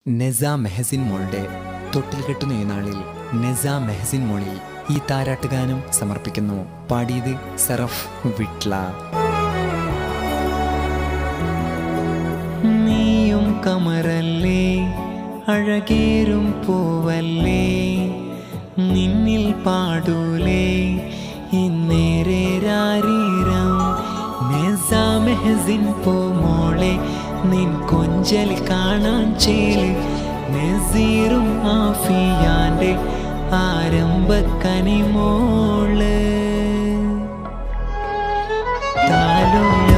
നെസ മെഹസിൻ മോളുടെ തൊട്ടിൽ കെട്ടുന്ന ഈ നാളിൽ നെസ മെഹസിൻ മോളിൽ ഈ താരാട്ടുഗാനം സമർപ്പിക്കുന്നു പാടിയത് സറഫ് വിട്ല നീയും കമറല്ലേ അഴകേറും പൂവല്ലേ നിന്നിൽ പാടൂലേ ഇന്നേരെ രാരീരം നെസ മെഹസിൻ പോമോളെ നിൻ കൊഞ്ചൽ കാണാൻ ചേല് നസീറും ആഫിയാന്റെ ആരംഭക്കനിമോള് താലോല